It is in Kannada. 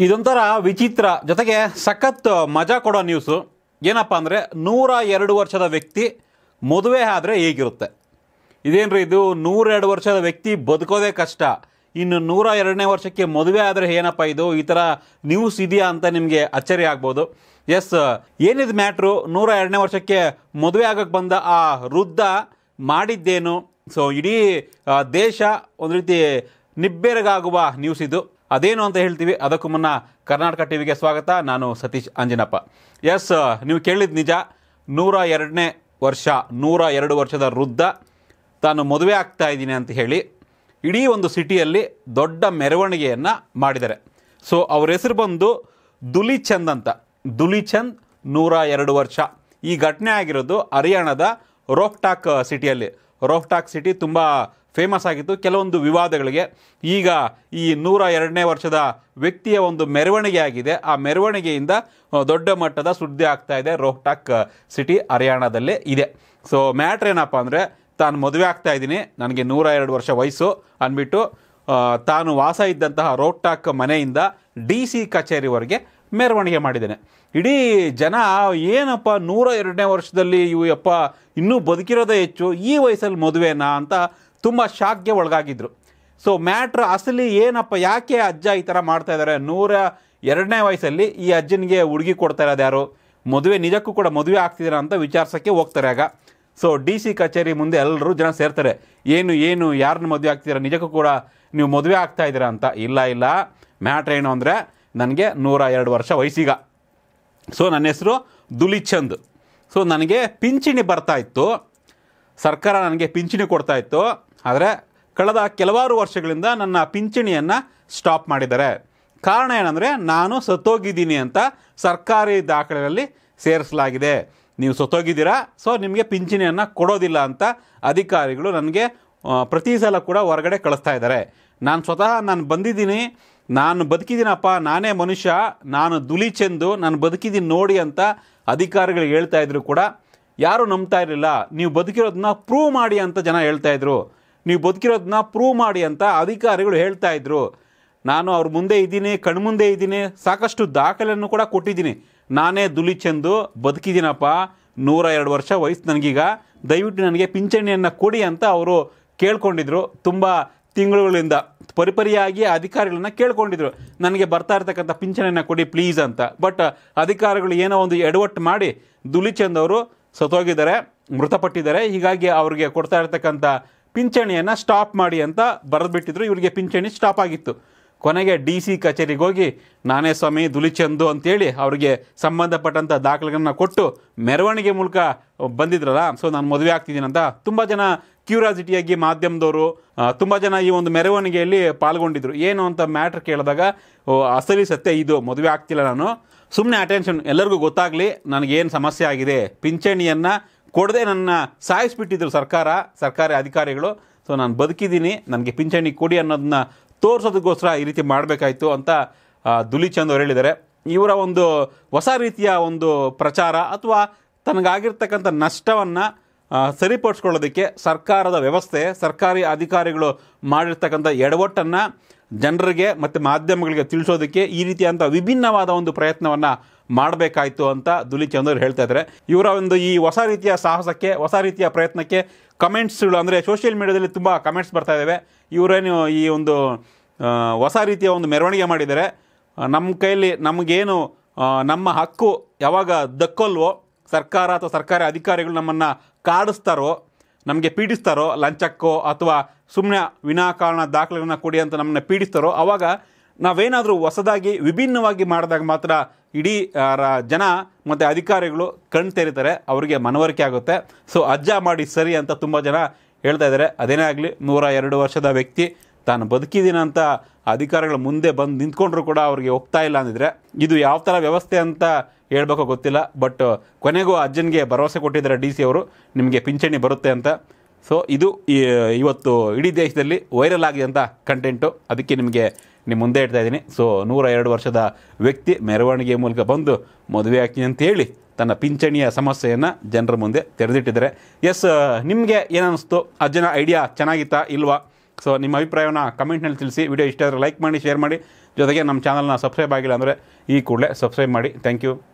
ಇದೊಂಥರ ವಿಚಿತ್ರ ಜೊತೆಗೆ ಸಖತ್ ಮಜಾ ಕೊಡೋ ನ್ಯೂಸು ಏನಪ್ಪ ಅಂದರೆ ನೂರ ಎರಡು ವರ್ಷದ ವ್ಯಕ್ತಿ ಮದುವೆ ಆದರೆ ಹೇಗಿರುತ್ತೆ ಇದೇನ್ರಿ ಇದು ನೂರೆರಡು ವರ್ಷದ ವ್ಯಕ್ತಿ ಬದುಕೋದೇ ಕಷ್ಟ ಇನ್ನು ನೂರ ಎರಡನೇ ವರ್ಷಕ್ಕೆ ಮದುವೆ ಆದರೆ ಏನಪ್ಪ ಇದು ಈ ಥರ ನ್ಯೂಸ್ ಇದೆಯಾ ಅಂತ ನಿಮಗೆ ಅಚ್ಚರಿ ಆಗ್ಬೋದು ಎಸ್ ಏನಿದು ಮ್ಯಾಟ್ರು ನೂರ ಎರಡನೇ ವರ್ಷಕ್ಕೆ ಮದುವೆ ಆಗಕ್ಕೆ ಬಂದ ಆ ವೃದ್ಧ ಮಾಡಿದ್ದೇನು ಸೊ ಇಡೀ ಆ, ದೇಶ ಒಂದು ರೀತಿ ನಿಬ್ಬೆರಗಾಗುವ ನ್ಯೂಸ್ ಇದು ಅದೇನು ಅಂತ ಹೇಳ್ತೀವಿ ಅದಕ್ಕೂ ಮುನ್ನ ಕರ್ನಾಟಕ ಟಿವಿಗೆ ಸ್ವಾಗತ ನಾನು ಸತೀಶ್ ಅಂಜನಪ್ಪ ಎಸ್ ನೀವು ಕೇಳಿದ ನಿಜ ನೂರ ಎರಡನೇ ವರ್ಷ ನೂರ ಎರಡು ವರ್ಷದ ವೃದ್ಧ ತಾನು ಮದುವೆ ಆಗ್ತಾ ಇದ್ದೀನಿ ಅಂತ ಹೇಳಿ ಇಡೀ ಒಂದು ಸಿಟಿಯಲ್ಲಿ ದೊಡ್ಡ ಮೆರವಣಿಗೆಯನ್ನು ಮಾಡಿದ್ದಾರೆ ಸೊ ಅವ್ರ ಹೆಸರು ಬಂದು ದುಲಿಚಂದ್ ಅಂತ ದುಲಿಚಂದ್ ನೂರ ಎರಡು ವರ್ಷ ಈ ಘಟನೆ ಆಗಿರೋದು ಹರಿಯಾಣದ ರೋಹ್ಟಾಕ್ ಸಿಟಿಯಲ್ಲಿ ರೋಹ್ಟಾಕ್ ಸಿಟಿ ತುಂಬ ಫೇಮಸ್ ಆಗಿತ್ತು ಕೆಲವೊಂದು ವಿವಾದಗಳಿಗೆ ಈಗ ಈ ನೂರ ಎರಡನೇ ವರ್ಷದ ವ್ಯಕ್ತಿಯ ಒಂದು ಮೆರವಣಿಗೆ ಆಗಿದೆ ಆ ಮೆರವಣಿಗೆಯಿಂದ ಆ, ದೊಡ್ಡ ಮಟ್ಟದ ಸುದ್ದಿ ಆಗ್ತಾ ಇದೆ ರೋಹ್ಟಾಕ್ ಸಿಟಿ ಹರಿಯಾಣದಲ್ಲೇ ಇದೆ ಸೊ ಮ್ಯಾಟ್ರ್ ಏನಪ್ಪ ಅಂದರೆ ತಾನು ಮದುವೆ ಆಗ್ತಾ ಇದ್ದೀನಿ ನನಗೆ ನೂರ ಎರಡು ವರ್ಷ ವಯಸ್ಸು ಅಂದ್ಬಿಟ್ಟು ಆ, ತಾನು ವಾಸ ಇದ್ದಂತಹ ರೋಹ್ಟಾಕ್ ಮನೆಯಿಂದ ಡಿ ಸಿ ಕಚೇರಿವರೆಗೆ ಮೆರವಣಿಗೆ ಮಾಡಿದ್ದೇನೆ ಇಡೀ ಜನ ಏನಪ್ಪ ನೂರ ಎರಡನೇ ವರ್ಷದಲ್ಲಿ ಇವು ಯಪ್ಪ ಇನ್ನೂ ಬದುಕಿರೋದೇ ಹೆಚ್ಚು ಈ ವಯಸ್ಸಲ್ಲಿ ಮದುವೆನಾ ಅಂತ ತುಂಬ ಶಾಕ್ಗೆ ಒಳಗಾಗಿದ್ರು ಸೊ ಮ್ಯಾಟ್ರ್ ಅಸಲಿ ಏನಪ್ಪ ಯಾಕೆ ಅಜ್ಜ ಈ ಥರ ಮಾಡ್ತಾ ಇದ್ದಾರೆ ನೂರ ಎರಡನೇ ವಯಸ್ಸಲ್ಲಿ ಈ ಅಜ್ಜನಿಗೆ ಹುಡುಗಿ ಕೊಡ್ತಾ ಇರೋದು ಯಾರು ಮದುವೆ ನಿಜಕ್ಕೂ ಕೂಡ ಮದುವೆ ಆಗ್ತಿದ್ದೀರಾ ಅಂತ ವಿಚಾರಿಸೋಕ್ಕೆ ಹೋಗ್ತಾರೆ ಆಗ ಸೊ ಡಿ ಸಿ ಕಚೇರಿ ಮುಂದೆ ಎಲ್ಲರೂ ಜನ ಸೇರ್ತಾರೆ ಏನು ಏನು ಯಾರನ್ನ ಮದುವೆ ಆಗ್ತಿದ್ದೀರಾ ನಿಜಕ್ಕೂ ಕೂಡ ನೀವು ಮದುವೆ ಆಗ್ತಾ ಇದ್ದೀರಾ ಅಂತ ಇಲ್ಲ ಇಲ್ಲ ಮ್ಯಾಟ್ರ್ ಏನು ಅಂದರೆ ನನಗೆ ನೂರ ಎರಡು ವರ್ಷ ವಯಸ್ಸೀಗ ಸೊ ನನ್ನ ಹೆಸರು ದುಲಿಚಂದ್ ಸೊ ನನಗೆ ಪಿಂಚಣಿ ಬರ್ತಾ ಇತ್ತು ಸರ್ಕಾರ ನನಗೆ ಪಿಂಚಣಿ ಕೊಡ್ತಾ ಇತ್ತು ಆದರೆ ಕಳೆದ ಕೆಲವಾರು ವರ್ಷಗಳಿಂದ ನನ್ನ ಪಿಂಚಣಿಯನ್ನು ಸ್ಟಾಪ್ ಮಾಡಿದ್ದಾರೆ ಕಾರಣ ಏನಂದರೆ ನಾನು ಸತ್ತೋಗಿದ್ದೀನಿ ಅಂತ ಸರ್ಕಾರಿ ದಾಖಲೆಗಳಲ್ಲಿ ಸೇರಿಸಲಾಗಿದೆ ನೀವು ಸತ್ತೋಗಿದ್ದೀರಾ ಸೊ ನಿಮಗೆ ಪಿಂಚಣಿಯನ್ನು ಕೊಡೋದಿಲ್ಲ ಅಂತ ಅಧಿಕಾರಿಗಳು ನನಗೆ ಆ, ಪ್ರತಿ ಸಲ ಕೂಡ ಹೊರಗಡೆ ಕಳಿಸ್ತಾ ಇದ್ದಾರೆ ನಾನು ಸ್ವತಃ ನಾನು ಬಂದಿದ್ದೀನಿ ನಾನು ಬದುಕಿದ್ದೀನಪ್ಪ ನಾನೇ ಮನುಷ್ಯ ನಾನು ದುಲಿಚೆಂದು ನಾನು ಬದುಕಿದ್ದೀನಿ ನೋಡಿ ಅಂತ ಅಧಿಕಾರಿಗಳು ಹೇಳ್ತಾ ಇದ್ರು ಕೂಡ ಯಾರೂ ನಂಬ್ತಾ ಇರಲಿಲ್ಲ ನೀವು ಬದುಕಿರೋದನ್ನ ಪ್ರೂವ್ ಮಾಡಿ ಅಂತ ಜನ ಹೇಳ್ತಾ ಇದ್ರು ನೀವು ಬದುಕಿರೋದನ್ನ ಪ್ರೂವ್ ಮಾಡಿ ಅಂತ ಅಧಿಕಾರಿಗಳು ಹೇಳ್ತಾ ಇದ್ರು ನಾನು ಅವ್ರ ಮುಂದೆ ಇದ್ದೀನಿ ಕಣ್ಮುಂದೆ ಇದ್ದೀನಿ ಸಾಕಷ್ಟು ದಾಖಲೆಯನ್ನು ಕೂಡ ಕೊಟ್ಟಿದ್ದೀನಿ ನಾನೇ ದುಲಿಚೆಂದು ಬದುಕಿದ್ದೀನಪ್ಪ ನೂರ ಎರಡು ವರ್ಷ ವಯಸ್ಸು ನನಗೀಗ ದಯವಿಟ್ಟು ನನಗೆ ಪಿಂಚಣಿಯನ್ನು ಕೊಡಿ ಅಂತ ಅವರು ಕೇಳ್ಕೊಂಡಿದ್ರು ತುಂಬ ತಿಂಗಳುಗಳಿಂದ ಪರಿಪರಿಯಾಗಿ ಅಧಿಕಾರಿಗಳನ್ನ ಕೇಳ್ಕೊಂಡಿದ್ರು ನನಗೆ ಬರ್ತಾ ಇರ್ತಕ್ಕಂಥ ಪಿಂಚಣಿಯನ್ನು ಕೊಡಿ ಪ್ಲೀಸ್ ಅಂತ ಬಟ್ ಅಧಿಕಾರಿಗಳು ಏನೋ ಒಂದು ಎಡವಟ್ಟು ಮಾಡಿ ದುಲಿಚಂದ್ ಅವರು ಸತ್ತೋಗಿದ್ದಾರೆ ಮೃತಪಟ್ಟಿದ್ದಾರೆ ಹೀಗಾಗಿ ಅವ್ರಿಗೆ ಕೊಡ್ತಾ ಇರ್ತಕ್ಕಂಥ ಪಿಂಚಣಿಯನ್ನು ಸ್ಟಾಪ್ ಮಾಡಿ ಅಂತ ಬರೆದ್ಬಿಟ್ಟಿದ್ರು ಇವರಿಗೆ ಪಿಂಚಣಿ ಸ್ಟಾಪ್ ಆಗಿತ್ತು ಕೊನೆಗೆ ಡಿ ಸಿ ಕಚೇರಿಗೆ ಹೋಗಿ ನಾನೇ ಸ್ವಾಮಿ ದುಲಿಚಂದು ಅಂತೇಳಿ ಅವರಿಗೆ ಸಂಬಂಧಪಟ್ಟಂಥ ದಾಖಲೆಗಳನ್ನ ಕೊಟ್ಟು ಮೆರವಣಿಗೆ ಮೂಲಕ ಬಂದಿದ್ರಲ್ಲ ಸೊ ನಾನು ಮದುವೆ ಆಗ್ತಿದ್ದೀನಿ ಅಂತ ತುಂಬ ಜನ ಕ್ಯೂರಿಯಾಸಿಟಿಯಾಗಿ ಮಾಧ್ಯಮದವರು ತುಂಬ ಜನ ಈ ಒಂದು ಮೆರವಣಿಗೆಯಲ್ಲಿ ಪಾಲ್ಗೊಂಡಿದ್ರು ಏನು ಅಂತ ಮ್ಯಾಟ್ರ್ ಕೇಳಿದಾಗ ಓ, ಅಸಲಿ ಸತ್ಯ ಇದು ಮದುವೆ ಆಗ್ತಿಲ್ಲ ನಾನು ಸುಮ್ಮನೆ ಅಟೆನ್ಷನ್ ಎಲ್ಲರಿಗೂ ಗೊತ್ತಾಗಲಿ ನನಗೇನು ಸಮಸ್ಯೆ ಆಗಿದೆ ಪಿಂಚಣಿಯನ್ನು ಕೊಡದೆ ನನ್ನ ಸಾಯಿಸ್ಬಿಟ್ಟಿದ್ರು ಸರ್ಕಾರ ಸರ್ಕಾರಿ ಅಧಿಕಾರಿಗಳು ಸೊ ನಾನು ಬದುಕಿದ್ದೀನಿ ನನಗೆ ಪಿಂಚಣಿ ಕೊಡಿ ಅನ್ನೋದನ್ನ ತೋರಿಸೋದಕ್ಕೋಸ್ಕರ ಈ ರೀತಿ ಮಾಡಬೇಕಾಯ್ತು ಅಂತ ಆ, ದುಲಿಚಂದ್ ಅವರು ಹೇಳಿದ್ದಾರೆ ಇವರ ಒಂದು ಹೊಸ ರೀತಿಯ ಒಂದು ಪ್ರಚಾರ ಅಥವಾ ತನಗಾಗಿರ್ತಕ್ಕಂಥ ನಷ್ಟವನ್ನು ಸರಿಪಡಿಸ್ಕೊಳ್ಳೋದಕ್ಕೆ ಸರ್ಕಾರದ ವ್ಯವಸ್ಥೆ ಸರ್ಕಾರಿ ಅಧಿಕಾರಿಗಳು ಮಾಡಿರ್ತಕ್ಕಂಥ ಎಡವಟ್ಟನ್ನು ಜನರಿಗೆ ಮತ್ತು ಮಾಧ್ಯಮಗಳಿಗೆ ತಿಳಿಸೋದಕ್ಕೆ ಈ ರೀತಿಯಾದಂಥ ವಿಭಿನ್ನವಾದ ಒಂದು ಪ್ರಯತ್ನವನ್ನು ಮಾಡಬೇಕಾಯ್ತು ಅಂತ ದುಲಿಚಂದ್ ಅವರು ಹೇಳ್ತಾ ಇದ್ದಾರೆ ಇವರ ಒಂದು ಈ ಹೊಸ ರೀತಿಯ ಸಾಹಸಕ್ಕೆ ಹೊಸ ರೀತಿಯ ಪ್ರಯತ್ನಕ್ಕೆ ಕಮೆಂಟ್ಸ್ಗಳು ಅಂದರೆ ಸೋಷಿಯಲ್ ಮೀಡಿಯಾದಲ್ಲಿ ತುಂಬ ಕಮೆಂಟ್ಸ್ ಬರ್ತಾ ಇದ್ದಾವೆ ಇವರೇನು ಈ ಒಂದು ಆ, ಹೊಸ ರೀತಿಯ ಒಂದು ಮೆರವಣಿಗೆ ಮಾಡಿದ್ದಾರೆ ಆ, ನಮ್ಮ ಕೈಯಲ್ಲಿ ನಮಗೇನು ಆ, ನಮ್ಮ ಹಕ್ಕು ಯಾವಾಗ ದಕ್ಕೊಲ್ವೋ ಸರ್ಕಾರ ಅಥವಾ ಸರ್ಕಾರಿ ಅಧಿಕಾರಿಗಳು ನಮ್ಮನ್ನು ಕಾಡಿಸ್ತಾರೋ ನಮಗೆ ಪೀಡಿಸ್ತಾರೋ ಲಂಚಕ್ಕೋ ಅಥವಾ ಸುಮ್ಮನೆ ವಿನಾಕಾರಣ ದಾಖಲೆಗಳನ್ನ ಕೊಡಿ ಅಂತ ನಮ್ಮನ್ನ ಪೀಡಿಸ್ತಾರೋ ಆವಾಗ ನಾವೇನಾದರೂ ಹೊಸದಾಗಿ ವಿಭಿನ್ನವಾಗಿ ಮಾಡಿದಾಗ ಮಾತ್ರ ಇಡೀ ಆ, ರ- ಜನ ಮತ್ತು ಅಧಿಕಾರಿಗಳು ಕಣ್ ತೆರೀತಾರೆ ಅವರಿಗೆ ಮನವರಿಕೆ ಆಗುತ್ತೆ ಸೊ ಅಜ್ಜ ಮಾಡಿ ಸರಿ ಅಂತ ತುಂಬ ಜನ ಹೇಳ್ತಾ ಇದ್ದಾರೆ ಅದೇನೇ ಆಗಲಿ ನೂರ ಎರಡು ವರ್ಷದ ವ್ಯಕ್ತಿ ತಾನು ಬದುಕಿದ್ದೀನಿ ಅಂತ ಅಧಿಕಾರಿಗಳ ಮುಂದೆ ಬಂದು ನಿಂತ್ಕೊಂಡ್ರು ಕೂಡ ಅವ್ರಿಗೆ ಹೋಗ್ತಾ ಇಲ್ಲ ಅಂದಿದ್ರೆ ಇದು ಯಾವ ಥರ ವ್ಯವಸ್ಥೆ ಅಂತ ಹೇಳ್ಬೇಕೋ ಗೊತ್ತಿಲ್ಲ ಬಟ್ ಕೊನೆಗೂ ಅಜ್ಜನಿಗೆ ಭರವಸೆ ಕೊಟ್ಟಿದ್ದಾರೆ ಡಿ ಸಿ ಅವರು ನಿಮಗೆ ಪಿಂಚಣಿ ಬರುತ್ತೆ ಅಂತ ಸೊ ಇದು ಈ- ಇವತ್ತು ಇಡೀ ದೇಶದಲ್ಲಿ ವೈರಲ್ ಆಗಿದಂಥ ಕಂಟೆಂಟು ಅದಕ್ಕೆ ನಿಮಗೆ ನಿಮ್ಮ ಮುಂದೆ ಇಡ್ತಾ ಇದ್ದೀನಿ ಸೊ ನೂರ ಎರಡು ವರ್ಷದ ವ್ಯಕ್ತಿ ಮೆರವಣಿಗೆ ಮೂಲಕ ಬಂದು ಮದುವೆ ಆಗ್ತೀನಿ ಅಂತೇಳಿ ತನ್ನ ಪಿಂಚಣಿಯ ಸಮಸ್ಯೆಯನ್ನು ಜನರ ಮುಂದೆ ತೆರೆದಿಟ್ಟಿದ್ದಾರೆ ಎಸ್ ನಿಮಗೆ ಏನನ್ನಿಸ್ತು ಅಜ್ಜನ ಐಡಿಯಾ ಚೆನ್ನಾಗಿತ್ತಾ ಇಲ್ವಾ ಸೊ ನಿಮ್ಮ ಅಭಿಪ್ರಾಯವನ್ನು ಕಮೆಂಟ್ನಲ್ಲಿ ತಿಳಿಸಿ ವಿಡಿಯೋ ಇಷ್ಟ ಆದರೆ ಲೈಕ್ ಮಾಡಿ ಶೇರ್ ಮಾಡಿ ಜೊತೆಗೆ ನಮ್ಮ ಚಾನಲ್ನ ಸಬ್ಸ್ಕ್ರೈಬ್ ಆಗಿಲ್ಲ ಅಂದರೆ ಈ ಕೂಡಲೇ ಸಬ್ಸ್ಕ್ರೈಬ್ ಮಾಡಿ ಥ್ಯಾಂಕ್ ಯು